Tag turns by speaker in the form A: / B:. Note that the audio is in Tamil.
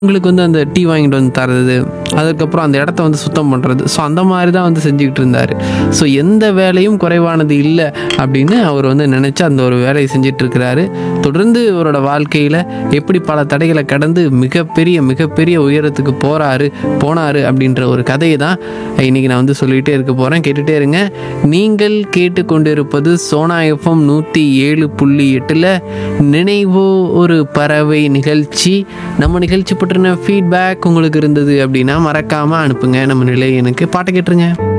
A: உங்களுக்கு வந்து அந்த டீ வாங்கிட்டு வந்து தர்றது அதுக்கப்புறம் அந்த இடத்த வந்து சுத்தம் பண்ணுறது ஸோ அந்த மாதிரி தான் வந்து செஞ்சுக்கிட்டு இருந்தார் ஸோ எந்த வேலையும் குறைவானது இல்லை அப்படின்னு அவர் வந்து நினச்சி அந்த ஒரு வேலையை செஞ்சுட்டு இருக்கிறாரு தொடர்ந்து இவரோட வாழ்க்கையில் எப்படி பல தடைகளை கடந்து மிகப்பெரிய மிகப்பெரிய உயரத்துக்கு போகிறாரு போனார் அப்படின்ற ஒரு கதையை தான் இன்றைக்கி நான் வந்து சொல்லிகிட்டே இருக்க போகிறேன் கேட்டுகிட்டே இருங்க நீங்கள் கேட்டுக்கொண்டிருப்பது சோனா எஃப்எம் நூற்றி ஏழு புள்ளி எட்டில் நினைவோ ஒரு பறவை நிகழ்ச்சி நம்ம நிகழ்ச்சி பற்றின ஃபீட்பேக் உங்களுக்கு இருந்தது அப்படின்னா மறக்காமல் அனுப்புங்க நம்ம நிலை எனக்கு பாட்டை கேட்டுருங்க